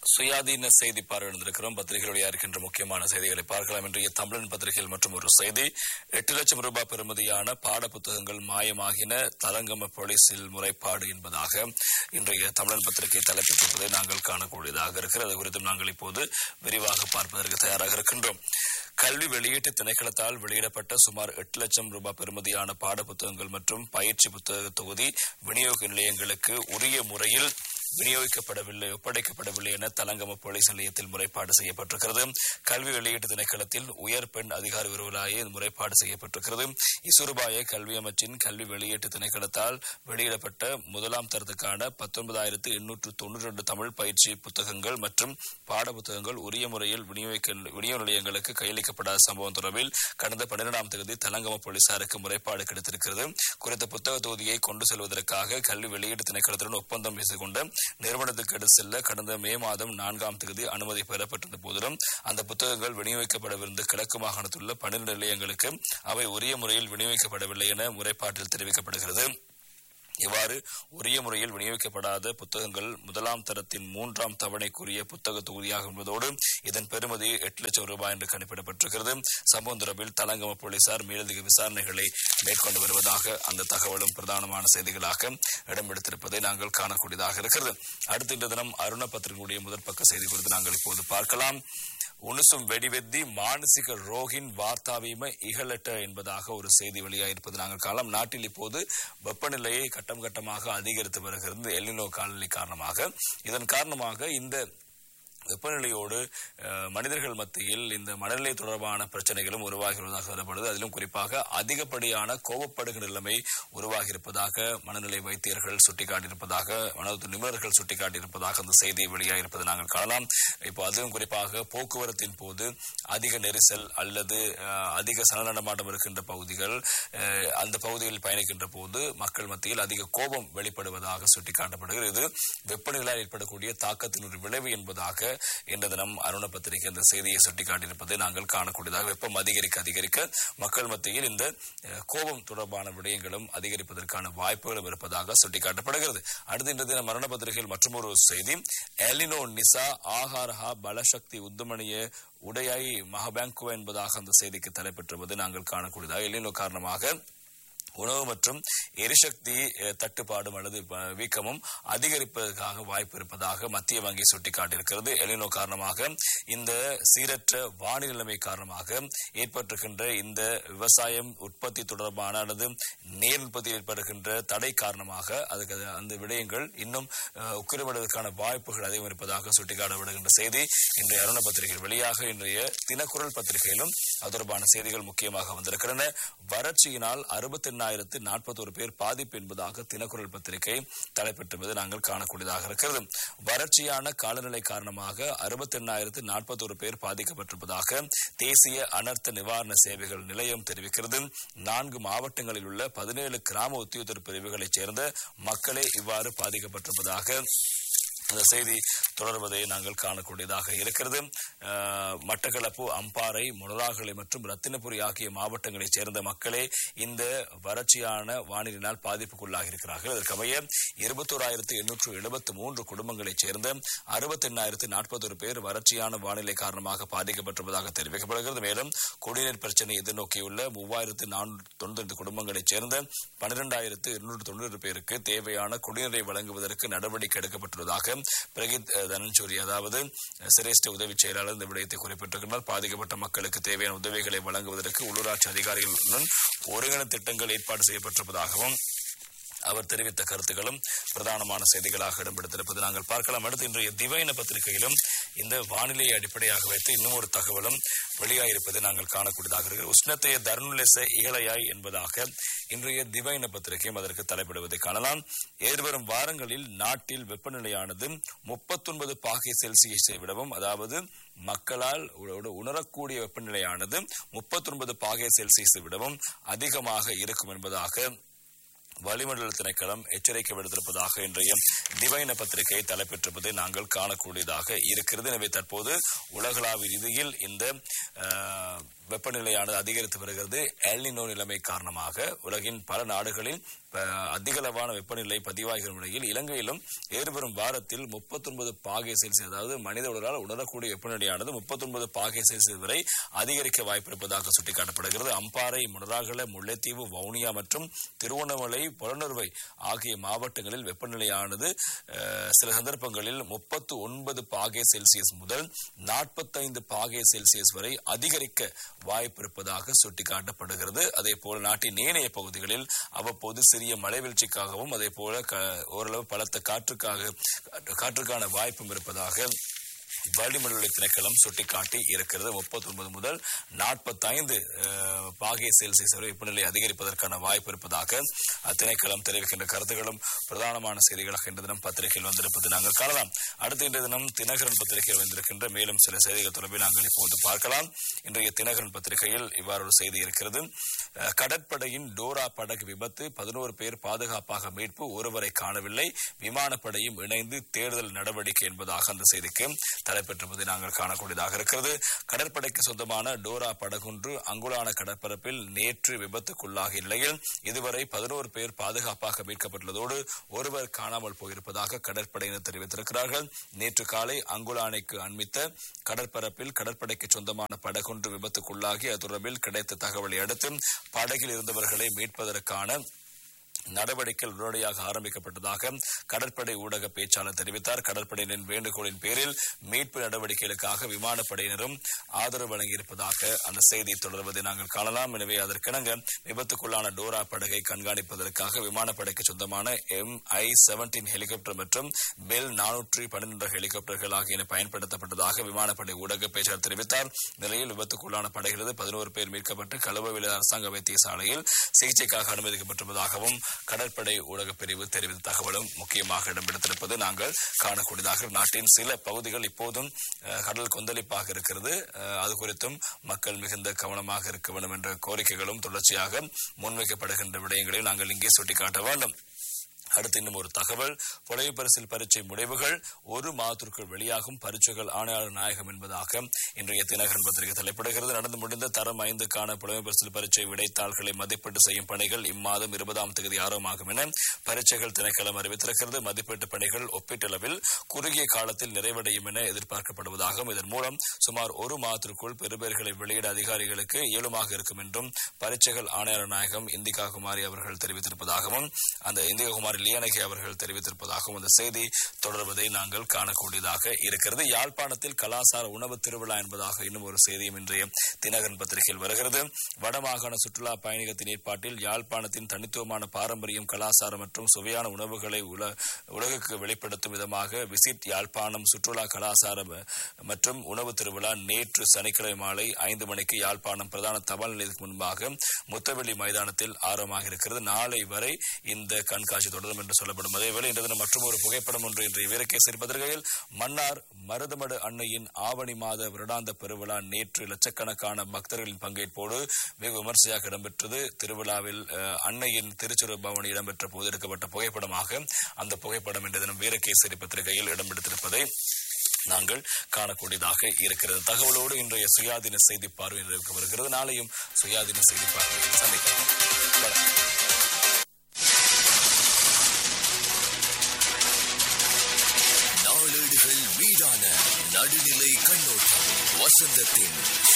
சுயாதீன செய்தி பார்வையிட்டிருக்கிறோம் பத்திரிகைகளுடைய இருக்கின்ற முக்கியமான செய்திகளை பார்க்கலாம் இன்றைய தமிழன் பத்திரிகையில் மற்றும் ஒரு செய்தி எட்டு லட்சம் ரூபாய் பெறுமதியான பாட புத்தகங்கள் மாயமாகின தலங்கம போலீசில் முறைப்பாடு என்பதாக இன்றைய தமிழன் பத்திரிகை தலைப்பிட்டிருப்பதை நாங்கள் காணக்கூடியதாக இருக்கிறது அது குறித்தும் நாங்கள் இப்போது விரிவாக பார்ப்பதற்கு தயாராக இருக்கின்றோம் கல்வி வெளியீட்டு திணைக்களத்தால் வெளியிடப்பட்ட சுமார் எட்டு லட்சம் ரூபாய் பெறுமதியான பாட புத்தகங்கள் மற்றும் பயிற்சி புத்தக தொகுதி விநியோக நிலையங்களுக்கு உரிய முறையில் விநியோகிக்கப்படவில்லை ஒப்படைக்கப்படவில்லை என தலங்கம போலீஸ் நிலையத்தில் முறைப்பாடு செய்யப்பட்டிருக்கிறது கல்வி வெளியீட்டு திணைக்களத்தில் உயர் பெண் அதிகாரி விருவலாயே இந்த முறைப்பாடு செய்யப்பட்டிருக்கிறது இசுருபாய கல்வி அமைச்சின் கல்வி வெளியீட்டு திணைக்களத்தால் வெளியிடப்பட்ட முதலாம் தரத்துக்கான பத்தொன்பதாயிரத்து எண்ணூற்று தொண்ணூற்றி ரெண்டு தமிழ் பயிற்சி புத்தகங்கள் மற்றும் பாட புத்தகங்கள் உரிய முறையில் விநியோகிக்க விநியோக நிலையங்களுக்கு கையளிக்கப்படாத சம்பவம் தொடர்பில் கடந்த பன்னிரெண்டாம் தேதி தலங்கம போலீசாருக்கு முறைப்பாடு கிடைத்திருக்கிறது குறித்த புத்தக தொகுதியை கொண்டு செல்வதற்காக கல்வி வெளியீட்டு திணைக்களத்துடன் ஒப்பந்தம் பேசிக் கொண்ட நிறுவனத்துக்கு எடுத்து செல்ல கடந்த மே மாதம் நான்காம் தேதி அனுமதி பெறப்பட்டிருந்த போதிலும் அந்த புத்தகங்கள் விநியோகிக்கப்படவிருந்த கிழக்கு மாகாணத்தில் உள்ள பன்னிரண்டு நிலையங்களுக்கு அவை உரிய முறையில் விநியோகிக்கப்படவில்லை என முறைப்பாட்டில் தெரிவிக்கப்படுகிறது இவ்வாறு உரிய முறையில் விநியோகிக்கப்படாத புத்தகங்கள் முதலாம் தரத்தின் மூன்றாம் தவணைக்குரிய புத்தக தொகுதியாக என்பதோடு இதன் பெறுமதி எட்டு லட்சம் ரூபாய் என்று கணிப்பிடப்பட்டிருக்கிறது சம்பவம் தொடர்பில் தலங்கம போலீசார் மேலதிக விசாரணைகளை மேற்கொண்டு வருவதாக அந்த தகவலும் பிரதானமான செய்திகளாக இடம்பெடுத்திருப்பதை நாங்கள் காணக்கூடியதாக இருக்கிறது அடுத்த இந்த தினம் அருண பத்திரிகையுடைய முதற் பக்க செய்தி குறித்து நாங்கள் இப்போது பார்க்கலாம் உணுசும் வெடிவெத்தி மானசிக ரோகின் வார்த்தாவீம இகழட்ட என்பதாக ஒரு செய்தி வெளியாயிருப்பது நாங்கள் காணலாம் நாட்டில் இப்போது வெப்பநிலையை கட்டம் கட்டமாக அதிகரித்து வருகிறது எல்லினோ காலநிலை காரணமாக இதன் காரணமாக இந்த வெப்பநிலையோடு அஹ், மனிதர்கள் மத்தியில் இந்த மனநிலை தொடர்பான பிரச்சனைகளும் உருவாகியுள்ளதாக சொல்லப்படுது அதிலும் குறிப்பாக அதிகப்படியான கோபப்படுகிற நிலைமை உருவாகி இருப்பதாக மனநிலை வைத்தியர்கள் சுட்டிக்காட்டியிருப்பதாக மனது நிபுணர்கள் சுட்டிக்காட்டியிருப்பதாக அந்த செய்தி வெளியாகியிருப்பதை நாங்கள் காணலாம் இப்போ அதுவும் குறிப்பாக போக்குவரத்தின் போது அதிக நெரிசல் அல்லது அஹ், அதிக சலநடமாட்டம் இருக்கின்ற பகுதிகள் அஹ், அந்த பகுதிகளில் பயணிக்கின்ற போது மக்கள் மத்தியில் அதிக கோபம் வெளிப்படுவதாக சுட்டிக்காட்டப்படுகிறது இது வெப்பநிலையால் ஏற்படக்கூடிய தாக்கத்தின் ஒரு விளைவு என்பதாக இன்று தினம் அருண பத்திரிகை இந்த செய்தியை சுட்டிக்காட்டியிருப்பதை நாங்கள் காணக்கூடியதாக வெப்பம் அதிகரிக்க அதிகரிக்க மக்கள் மத்தியில் இந்த அஹ், கோபம் தொடர்பான விடயங்களும் அதிகரிப்பதற்கான வாய்ப்புகளும் இருப்பதாக சுட்டிக்காட்டப்படுகிறது அடுத்து இன்று தினம் மரண பத்திரிகையில் மற்றொரு செய்தி எலினோ நிசா ஆகாரஹா பலசக்தி உத்தமணிய உடையாய் மகபேங்குவ என்பதாக அந்த செய்திக்கு தலைப்பெற்றுவது நாங்கள் காணக்கூடியதாக எலினோ காரணமாக உணவு மற்றும் எரிசக்தி அஹ், தட்டுப்பாடும் அல்லது அஹ், வீக்கமும் அதிகரிப்பதற்காக வாய்ப்பு இருப்பதாக மத்திய வங்கி சுட்டிக்காட்டியிருக்கிறது எலினோ காரணமாக இந்த சீரற்ற வானிலை நிலைமை காரணமாக ஏற்பட்டிருக்கின்ற இந்த விவசாயம் உற்பத்தி தொடர்பான அல்லது நீர் உற்பத்தி ஏற்படுகின்ற தடை காரணமாக அதுக்கு அது- அந்த விடயங்கள் இன்னும் அஹ், உக்கிரமடைவதற்கான வாய்ப்புகள் அதிகம் இருப்பதாக சுட்டிக்காட்டப்படுகின்ற செய்தி இன்றைய அருண பத்திரிகையில் வெளியாக இன்றைய தினக்குரல் பத்திரிகையிலும் அது தொடர்பான செய்திகள் முக்கியமாக வந்திருக்கின்றன வறட்சியினால் அறுபத்தி எண்ணாயிரத்து நாற்பத்தோரு பேர் பாதிப்பு என்பதாக தினக்குரல் பத்திரிகை தலைப்பெற்றுவது நாங்கள் காணக்கூடியதாக இருக்கிறது வறட்சியான காலநிலை காரணமாக அறுபத்தி எண்ணாயிரத்து நாற்பத்தோரு பேர் பாதிக்கப்பட்டிருப்பதாக தேசிய அனர்த்த நிவாரண சேவைகள் நிலையம் தெரிவிக்கிறது நான்கு மாவட்டங்களில் உள்ள பதினேழு கிராம உத்தியோகத்தர் பிரிவுகளைச் சேர்ந்த மக்களே இவ்வாறு பாதிக்கப்பட்டிருப்பதாக அந்த செய்தி தொடர்வதை நாங்கள் காணக்கூடியதாக இருக்கிறது அஹ், மட்டக்களப்பு அம்பாறை முனராகலை மற்றும் ரத்தினபுரி ஆகிய மாவட்டங்களைச் சேர்ந்த மக்களே இந்த வறட்சியான வானிலையினால் பாதிப்புக்குள்ளாகி இருக்கிறார்கள் இதற்கமைய இருபத்தோராயிரத்து எண்ணூற்று எழுபத்து மூன்று குடும்பங்களைச் சேர்ந்த அறுபத்தி எண்ணாயிரத்து நாற்பத்தொரு பேர் வறட்சியான வானிலை காரணமாக பாதிக்கப்பட்டிருப்பதாக தெரிவிக்கப்படுகிறது மேலும் குடிநீர் பிரச்சனை எதிர்நோக்கியுள்ள மூவாயிரத்து நானூற்று தொண்ணூத்தி குடும்பங்களைச் சேர்ந்த பன்னிரெண்டாயிரத்து இருநூற்று தொண்ணூறு பேருக்கு தேவையான குடிநீரை வழங்குவதற்கு நடவடிக்கை எடுக்கப்பட்டுள்ளதாக பிரகித் அஹ், தனஞ்சூரி அதாவது அஹ், சிரேஷ்ட உதவி செயலாளர் இந்த விடயத்தை குறிப்பிட்டிருக்கிறார் பாதிக்கப்பட்ட மக்களுக்கு தேவையான உதவிகளை வழங்குவதற்கு உள்ளூராட்சி அதிகாரிகளுடன் ஒருங்கிணைந்த திட்டங்கள் ஏற்பாடு செய்யப்பட்டிருப்பதாகவும் அவர் தெரிவித்த கருத்துக்களும் பிரதானமான செய்திகளாக இடம்பெடுத்திருப்பது நாங்கள் பார்க்கலாம் அடுத்து இன்றைய திவைன பத்திரிகையிலும் இந்த வானிலையை அடிப்படையாக வைத்து இன்னும் ஒரு தகவலும் வெளியாயிருப்பதை நாங்கள் காணக்கூடியதாக இருக்கிறது உஷ்ணத்தைய தர்ணுலெச இகழையாய் என்பதாக இன்றைய திவைன பத்திரிகையும் அதற்கு தலைப்பிடுவதை காணலாம் எதிர்வரும் வாரங்களில் நாட்டில் வெப்பநிலையானது முப்பத்தொன்பது பாகை செல்சியஸை விடவும் அதாவது மக்களால் உ- உணரக்கூடிய வெப்பநிலையானது முப்பத்தொன்பது பாகை செல்சியஸை விடவும் அதிகமாக இருக்கும் என்பதாக வளிமண்டல திணைக்களம் எச்சரிக்கை விடுத்திருப்பதாக இன்றைய திவைன பத்திரிகை தலைப்பெற்றிருப்பதை நாங்கள் காணக்கூடியதாக இருக்கிறது எனவே தற்போது உலகளாவிய ரீதியில் இந்த அஹ், வெப்பநிலையானது அதிகரித்து வருகிறது எல்னினோ நிலைமை காரணமாக உலகின் பல நாடுகளில் அஹ், அதிகளவான வெப்பநிலை பதிவாகிற நிலையில் இலங்கையிலும் ஏறுவரும் வாரத்தில் 39 பாகை செல்சியஸ் அதாவது மனித உடலால் உணரக்கூடிய வெப்பநிலையானது 39 பாகை செல்சியஸ் வரை அதிகரிக்க வாய்ப்பிருப்பதாக சுட்டிக்காட்டப்படுகிறது அம்பாறை முனராகல முல்லைத்தீவு வவுனியா மற்றும் திருவண்ணாமலை புலனறுவை ஆகிய மாவட்டங்களில் வெப்பநிலையானது அஹ், சில சந்தர்ப்பங்களில் 39 பாகை செல்சியஸ் முதல் 45 பாகை செல்சியஸ் வரை அதிகரிக்க வாய்ப்பிருப்பதாக சுட்டிக்காட்டப்படுகிறது அதே போல நாட்டின் ஏனைய பகுதிகளில் அவ்வப்போது சிறிய மழை வீழ்ச்சிக்காகவும் அதே போல க- ஓரளவு பலத்த காற்றுக்காக காற்றுக்கான வாய்ப்பும் இருப்பதாக வளிமண்டல திணைக்களம் சுட்டிக்காட்டி இருக்கிறது 39 முதல் 45 அஹ், பாகை செல்சியஸ் வரை வெப்பநிலை அதிகரிப்பதற்கான வாய்ப்பு இருப்பதாக அத்திணைக்களம் தெரிவிக்கின்ற கருத்துக்களும் பிரதானமான செய்திகளாக இன்று தினம் பத்திரிகையில் வந்திருப்பது நாங்கள் காணலாம் அடுத்து இன்றைய தினம் தினகரன் பத்திரிகையில் வந்திருக்கின்ற மேலும் சில செய்திகள் தொடர்பில் நாங்கள் இப்போது பார்க்கலாம் இன்றைய தினகரன் பத்திரிகையில் இவ்வாறு ஒரு செய்தி இருக்கிறது அஹ், கடற்படையின் டோரா படகு விபத்து பதினோரு பேர் பாதுகாப்பாக மீட்பு ஒருவரை காணவில்லை விமானப்படையும் இணைந்து தேடுதல் நடவடிக்கை என்பதாக அந்த செய்திக்கு தலைப்பெற்றிருப்பதை நாங்கள் காணக்கூடியதாக இருக்கிறது கடற்படைக்கு சொந்தமான டோரா படகுன்று அங்குலான கடற்பரப்பில் நேற்று விபத்துக்குள்ளாகிய நிலையில் இதுவரை பதினோரு பேர் பாதுகாப்பாக மீட்கப்பட்டுள்ளதோடு ஒருவர் காணாமல் போயிருப்பதாக கடற்படையினர் தெரிவித்திருக்கிறார்கள் நேற்று காலை அங்குலானைக்கு அண்மித்த கடற்பரப்பில் கடற்படைக்கு சொந்தமான படகொன்று விபத்துக்குள்ளாகி அது தொடர்பில் கிடைத்த தகவலை அடுத்து படகில் இருந்தவர்களை மீட்பதற்கான நடவடிக்கைகள் உடனடியாக ஆரம்பிக்கப்பட்டதாக கடற்படை ஊடக பேச்சாளர் தெரிவித்தார் கடற்படையினரின் வேண்டுகோளின் பேரில் மீட்பு நடவடிக்கைகளுக்காக விமானப்படையினரும் ஆதரவு வழங்கியிருப்பதாக அந்த செய்தி தொடர்வதை நாங்கள் காணலாம் எனவே அதற்கிணங்க விபத்துக்குள்ளான டோரா படகை கண்காணிப்பதற்காக விமானப்படைக்கு சொந்தமான எம் ஐ செவன்டீன் ஹெலிகாப்டர் மற்றும் பெல் நானூற்றி பன்னிரண்டு ஹெலிகாப்டர்கள் ஆகியன பயன்படுத்தப்பட்டதாக விமானப்படை ஊடக பேச்சாளர் தெரிவித்தார் நிலையில் விபத்துக்குள்ளான படைகளது பதினோரு பேர் மீட்கப்பட்டு கழுவவில அரசாங்க வைத்தியசாலையில் சிகிச்சைக்காக அனுமதிக்கப்பட்டிருப்பதாகவும் கடற்படை ஊடகப் பிரிவு தெரிவித்த தகவலும் முக்கியமாக இடம்பெடுத்திருப்பது நாங்கள் காணக்கூடியதாக நாட்டின் சில பகுதிகள் இப்போதும் அஹ், கடல் கொந்தளிப்பாக இருக்கிறது அஹ், அது குறித்தும் மக்கள் மிகுந்த கவனமாக இருக்க வேண்டும் என்ற கோரிக்கைகளும் தொடர்ச்சியாக முன்வைக்கப்படுகின்ற விடயங்களையும் நாங்கள் இங்கே சுட்டிக்காட்ட வேண்டும் அடுத்து இன்னும் ஒரு தகவல் புலவி பரிசில் பரீட்சை முடிவுகள் ஒரு மாதத்திற்குள் வெளியாகும் பரீட்சைகள் ஆணையாளர் நாயகம் என்பதாக இன்றைய தினகரன் பத்திரிகை தலைப்படுகிறது நடந்து முடிந்த தரம் ஐந்துக்கான புலவி பரிசில் பரீட்சை விடைத்தாள்களை மதிப்பீடு செய்யும் பணிகள் இம்மாதம் இருபதாம் தேதி ஆரம்பமாகும் என பரீட்சைகள் திணைக்களம் அறிவித்திருக்கிறது மதிப்பீட்டு பணிகள் ஒப்பீட்டளவில் குறுகிய காலத்தில் நிறைவடையும் என எதிர்பார்க்கப்படுவதாகவும் இதன் மூலம் சுமார் ஒரு மாதத்திற்குள் பெறுபேறுகளை வெளியிட அதிகாரிகளுக்கு இயலுமாக இருக்கும் என்றும் பரீட்சைகள் ஆணையாளர் நாயகம் இந்திகா குமாரி அவர்கள் தெரிவித்திருப்பதாகவும் அந்த இந்திகா குமாரி லியானகி அவர்கள் தெரிவித்திருப்பதாகவும் அந்த செய்தி தொடர்வதை நாங்கள் காணக்கூடியதாக இருக்கிறது யாழ்ப்பாணத்தில் கலாசார உணவு திருவிழா என்பதாக இன்னும் ஒரு செய்தியும் இன்றைய தினகரன் பத்திரிகையில் வருகிறது வடமாகாண சுற்றுலா பயணிகத்தின் ஏற்பாட்டில் யாழ்ப்பாணத்தின் தனித்துவமான பாரம்பரியம் கலாசாரம் மற்றும் சுவையான உணவுகளை உல- உலகுக்கு வெளிப்படுத்தும் விதமாக விசிட் யாழ்ப்பாணம் சுற்றுலா கலாசார ம- மற்றும் உணவு திருவிழா நேற்று சனிக்கிழமை மாலை ஐந்து மணிக்கு யாழ்ப்பாணம் பிரதான தபால் நிலையத்துக்கு முன்பாக முத்தவெளி மைதானத்தில் ஆரம்பமாக இருக்கிறது நாளை வரை இந்த கண்காட்சி தொடரும் என்று சொல்லப்படும் அதேவேளை இன்று தினம் மற்றும் ஒரு புகைப்படம் ஒன்று இன்றைய வீரகேசரி பத்திரிகையில் மன்னார் மருதமடு அன்னையின் ஆவணி மாத வருடாந்த பெருவிழா நேற்று லட்சக்கணக்கான பக்தர்களின் பங்கேற்போடு வெகு விமர்சையாக இடம்பெற்றது திருவிழாவில் அஹ், அன்னையின் திருச்சுரு பவனி இடம்பெற்ற போது எடுக்கப்பட்ட புகைப்படமாக அந்த புகைப்படம் இன்று தினம் வீரகேசரி பத்திரிகையில் இடம்பெடுத்திருப்பதை நாங்கள் காணக்கூடியதாக இருக்கிறது தகவலோடு இன்றைய சுயாதீன செய்தி பார்வையில் இருக்க வருகிறது நாளையும் சுயாதீன செய்தி பார்வையில் சந்திக்கலாம் வணக்கம். நாளேடுகள் மீதான நடுநிலை கண்ணோட்டம் வசந்தத்தின்